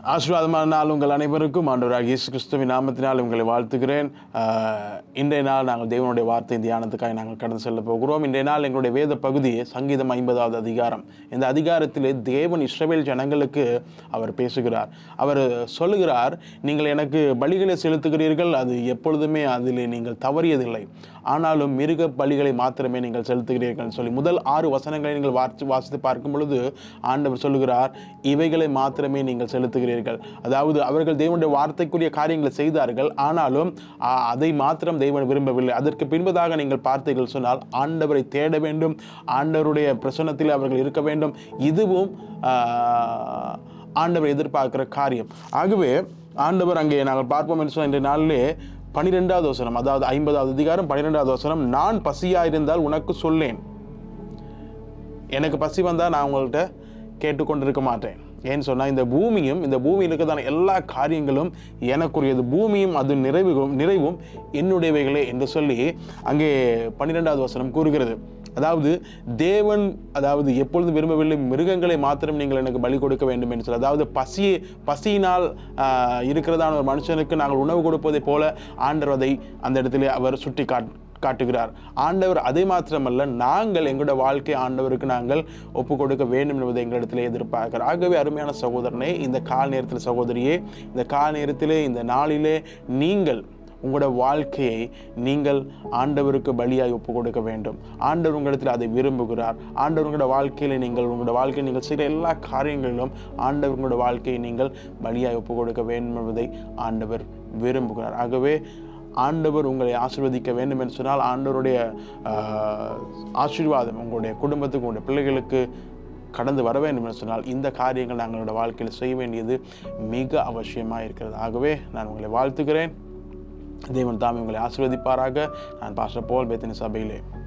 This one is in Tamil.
ஆசீர்வாதமான நாள் உங்கள் அனைவருக்கும் ஆண்டவராக இயேசு கிறிஸ்துவின் நாமத்தினால் உங்களை வாழ்த்துகிறேன் ஆஹ், இன்றைய நாள் நாங்கள் தேவனுடைய வார்த்தை தியானத்துக்காக நாங்கள் கடந்து செல்ல போகிறோம் இன்றைய நாள் எங்களுடைய வேத பகுதி சங்கீதம் ஐம்பதாவது அதிகாரம் இந்த அதிகாரத்திலே தேவன் இஸ்ரவேல் ஜனங்களுக்கு அவர் பேசுகிறார் அவர் சொல்லுகிறார் நீங்கள் எனக்கு பலிகளை செலுத்துகிறீர்கள் அது எப்பொழுதுமே அதில் நீங்கள் தவறியதில்லை ஆனாலும் மிருக பலிகளை மாத்திரமே நீங்கள் செலுத்துகிறீர்கள் சொல்லி முதல் ஆறு வசனங்களை நீங்கள் வாசி வாசித்து பார்க்கும் பொழுது ஆண்டவர் சொல்லுகிறார் இவைகளை மாத்திரமே நீங்கள் செலுத்துகிறீர்கள் அதாவது அவர்கள் தேவனுடைய வார்த்தைக்குரிய காரியங்களை செய்தார்கள் ஆனாலும் ஆ, அதை மாத்திரம் தேவன் விரும்பவில்லை அதற்கு பின்பதாக நீங்கள் பார்த்தீர்கள் சொன்னால் ஆண்டவரை தேட வேண்டும் ஆண்டவருடைய பிரசன்னத்தில் அவர்கள் இருக்க வேண்டும் இதுவும் ஆ, ஆண்டவர் எதிர்பார்க்கிற காரியம் ஆகவே ஆண்டவர் அங்கே நாங்கள் பார்ப்போம் என்று சொன்ன இன்றைய நாளிலே பனிரெண்டாவது வசனம் அதாவது ஐம்பதாவது அதிகாரம் பன்னிரெண்டாவது வசனம் நான் பசியாயிருந்தால் உனக்கு சொல்லேன் எனக்கு பசி வந்தால் நான் உங்கள்கிட்ட கேட்டுக்கொண்டிருக்க மாட்டேன் ஏன்னு சொன்னால் இந்த பூமியும் இந்த பூமியில் இருக்கிறதான எல்லா காரியங்களும் எனக்குரியது பூமியும் அது நிறைவும் நிறைவும் என்னுடையவைகளே என்று சொல்லி அங்கே பன்னிரெண்டாவது வசனம் கூறுகிறது அதாவது தேவன் அதாவது எப்பொழுதும் விரும்பவில்லை மிருகங்களை மாத்திரம் நீங்கள் எனக்கு பலி கொடுக்க வேண்டும் என்று சொல்லி அதாவது பசி பசியினால் ஆஹ், இருக்கிறதான ஒரு மனுஷனுக்கு நாங்கள் உணவு கொடுப்பதைப் போல ஆண்டவர் அதை அந்த இடத்திலே அவர் சுட்டி காட் காட்டுகிறார் ஆண்டவர் அதை மாத்திரமல்ல நாங்கள் எங்களுடைய வாழ்க்கை ஆண்டவருக்கு நாங்கள் ஒப்பு கொடுக்க வேண்டும் என்பதை எங்களிடத்தில் எதிர்பார்க்கிறார் ஆகவே அருமையான சகோதரனே இந்த கால நேரத்தில் சகோதரியே இந்த கால நேரத்திலே இந்த நாளிலே நீங்கள் உங்களோட வாழ்க்கையை நீங்கள் ஆண்டவருக்கு பலியாய் ஒப்பு கொடுக்க வேண்டும் ஆண்டவர் உங்களிடத்தில் அதை விரும்புகிறார் ஆண்டவர் உங்களோட வாழ்க்கையில நீங்கள் உங்களோட வாழ்க்கையை நீங்கள் செய்கிற எல்லா காரியங்களிலும் ஆண்டவர் உங்களோட வாழ்க்கையை நீங்கள் பலியாய் ஒப்பு கொடுக்க வேண்டும் என்பதை ஆண்டவர் விரும்புகிறார் ஆகவே ஆண்டவர் உங்களை ஆசீர்வதிக்க வேண்டும் என்று சொன்னால் ஆண்டவருடைய ஆஹ், ஆசீர்வாதம் உங்களுடைய குடும்பத்துக்கு உங்களுடைய பிள்ளைகளுக்கு கடந்து வர வேண்டும் என்று சொன்னால் இந்த காரியங்கள் நாங்களோட வாழ்க்கையில் செய்ய வேண்டியது மிக அவசியமாக இருக்கிறது ஆகவே நான் உங்களை வாழ்த்துகிறேன் தேவன் தாமே உங்களை ஆசீர்வதிப்பாராக நான் பாஸ்டர் போல் பேத்தின சபையிலே